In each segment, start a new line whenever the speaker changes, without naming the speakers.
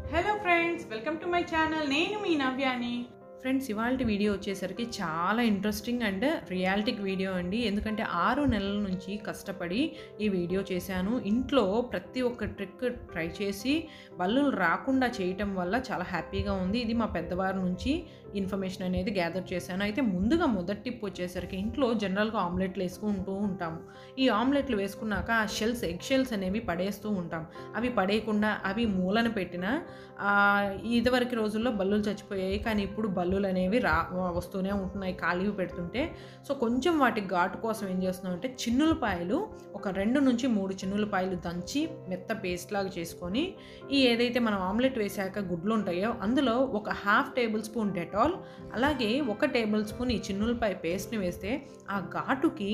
hello friends welcome to my channel నేను మీ నవ్యాని friends ఇవాళ వీడియో వచ్చేసరికి చాలా ఇంట్రెస్టింగ్ అండ్ రియాలిటిక్ వీడియో అండి ఎందుకంటే ఆరు నెలల నుంచి కష్టపడి ఈ వీడియో చేశాను ఇంట్లో ప్రతి ఒక్క ట్రిక్ ట్రై చేసి బల్లులు రాకుండా చేయటం వల్ల చాలా హ్యాపీగా ఉంది ఇది మా పెద్దవారి నుంచి ఇన్ఫర్మేషన్ అనేది గ్యాదర్ చేశాను అయితే ముందుగా మొదటి టిప్ వచ్చేసరికి ఇంట్లో జనరల్గా ఆమ్లెట్లు వేసుకుంటూ ఉంటాము ఈ ఆమ్లెట్లు వేసుకున్నాక ఆ షెల్స్ ఎగ్ షెల్స్ అనేవి పడేస్తూ ఉంటాం అవి పడేయకుండా అవి మూలన పెట్టిన ఆ, ఇదివరకు రోజుల్లో బల్లులు చచ్చిపోయాయి కానీ ఇప్పుడు బల్లులు అనేవి రా వస్తూనే ఉంటున్నాయి ఖాళీవి పెడుతుంటే సో కొంచెం వాటి ఘాటు కోసం ఏం చేస్తున్నాం అంటే చిన్నులపాయలు ఒక రెండు నుంచి మూడు చిన్నులపాయలు దంచి మెత్త పేస్ట్ లాగా చేసుకొని ఈ ఏదైతే మనం ఆమ్లెట్ వేసాక గుడ్లు ఉంటాయో అందులో ఒక హాఫ్ టేబుల్ స్పూన్ డెటాల్ అలాగే ఒక టేబుల్ స్పూన్ ఈ చిన్నులపాయ పేస్ట్ని వేస్తే ఆ ఘాటుకి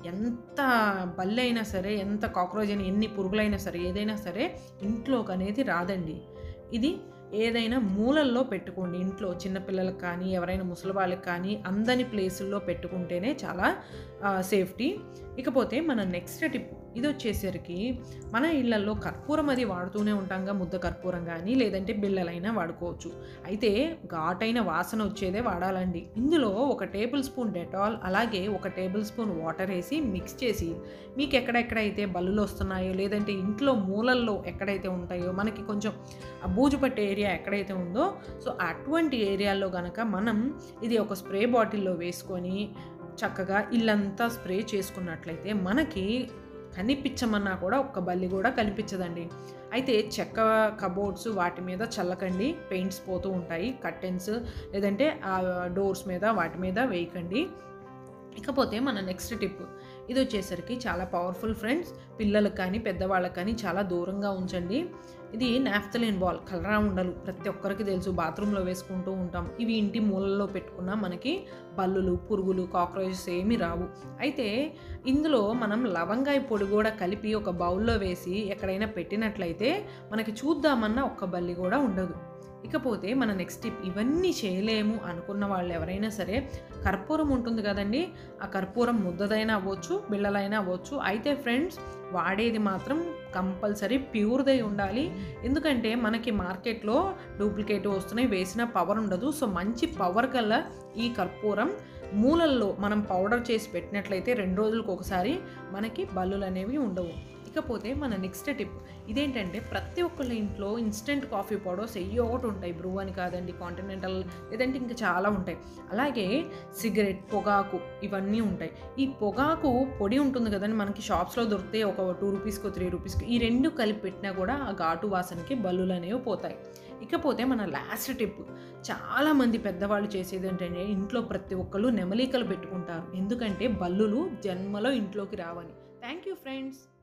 ఎంత బల్లి అయినా సరే ఎంత కాక్రోచ్ అయినా ఎన్ని పురుగులైనా సరే ఏదైనా సరే ఇంట్లోకి అనేది రాదండి ఇది ఏదైనా మూలల్లో పెట్టుకోండి ఇంట్లో చిన్నపిల్లలకు కానీ ఎవరైనా ముసలి వాళ్ళకి కానీ అందని ప్లేసుల్లో పెట్టుకుంటేనే చాలా సేఫ్టీ ఇకపోతే మన నెక్స్ట్ టిప్ ఇది వచ్చేసరికి మన ఇళ్లలో కర్పూరం అది వాడుతూనే ఉంటాంగా ముద్ద కర్పూరం కానీ లేదంటే బిళ్ళలైనా వాడుకోవచ్చు అయితే ఘాటైన వాసన వచ్చేదే వాడాలండి ఇందులో ఒక టేబుల్ స్పూన్ డెటాల్ అలాగే ఒక టేబుల్ స్పూన్ వాటర్ వేసి మిక్స్ చేసి మీకు ఎక్కడెక్కడైతే బల్లులు వస్తున్నాయో లేదంటే ఇంట్లో మూలల్లో ఎక్కడైతే ఉంటాయో మనకి కొంచెం ఆ బూజు పట్టే ఏరియా ఎక్కడైతే ఉందో సో అటువంటి ఏరియాల్లో కనుక మనం ఇది ఒక స్ప్రే బాటిల్లో వేసుకొని చక్కగా ఇల్లంతా స్ప్రే చేసుకున్నట్లయితే మనకి కనిపించమన్నా కూడా ఒక్క బల్లి కూడా కనిపించదండి అయితే చెక్క కబోర్డ్స్ వాటి మీద చల్లకండి పెయింట్స్ పోతూ ఉంటాయి కర్టెన్స్ లేదంటే ఆ డోర్స్ మీద వాటి మీద వేయకండి ఇకపోతే మన నెక్స్ట్ టిప్ ఇది వచ్చేసరికి చాలా పవర్ఫుల్ ఫ్రెండ్స్ పిల్లలకు కానీ పెద్దవాళ్ళకి కానీ చాలా దూరంగా ఉంచండి ఇది నాఫ్తలిన్ బాల్ కలరా ఉండలు ప్రతి ఒక్కరికి తెలుసు బాత్రూంలో వేసుకుంటూ ఉంటాం ఇవి ఇంటి మూలల్లో పెట్టుకున్నా మనకి బల్లులు పురుగులు కాక్రోచెస్ ఏమీ రావు అయితే ఇందులో మనం లవంగాయ పొడి కూడా కలిపి ఒక బౌల్లో వేసి ఎక్కడైనా పెట్టినట్లయితే మనకి చూద్దామన్నా ఒక్క బల్లి కూడా ఉండదు ఇకపోతే మన నెక్స్ట్ టిప్ ఇవన్నీ చేయలేము అనుకున్న వాళ్ళు ఎవరైనా సరే కర్పూరం ఉంటుంది కదండి ఆ కర్పూరం ముద్దదైనా అవ్వచ్చు బిళ్ళలైనా అవ్వచ్చు అయితే ఫ్రెండ్స్ వాడేది మాత్రం కంపల్సరీ ప్యూర్దై ఉండాలి ఎందుకంటే మనకి మార్కెట్లో డూప్లికేట్ వస్తున్నాయి వేసిన పవర్ ఉండదు సో మంచి పవర్ గల ఈ కర్పూరం మూలల్లో మనం పౌడర్ చేసి పెట్టినట్లయితే రెండు రోజులకు ఒకసారి మనకి బల్లులు అనేవి ఉండవు ఇకపోతే మన నెక్స్ట్ టిప్ ఇదేంటంటే ప్రతి ఒక్కళ్ళ ఇంట్లో ఇన్స్టెంట్ కాఫీ పౌడర్స్ ఎయ్యో ఒకటి ఉంటాయి బ్రూ అని కాదండి కాంటినెంటల్ లేదంటే ఇంకా చాలా ఉంటాయి అలాగే సిగరెట్ పొగాకు ఇవన్నీ ఉంటాయి ఈ పొగాకు పొడి ఉంటుంది కదండి మనకి షాప్స్లో దొరికితే ఒక టూ రూపీస్కి త్రీ రూపీస్కి ఈ రెండు కలిపి పెట్టినా కూడా ఆ ఘాటు వాసనకి బల్లులు అనేవి పోతాయి ఇకపోతే మన లాస్ట్ టిప్ చాలామంది పెద్దవాళ్ళు చేసేది ఏంటంటే ఇంట్లో ప్రతి ఒక్కళ్ళు నెమలికలు పెట్టుకుంటారు ఎందుకంటే బల్లులు జన్మలో ఇంట్లోకి రావని థ్యాంక్ యూ ఫ్రెండ్స్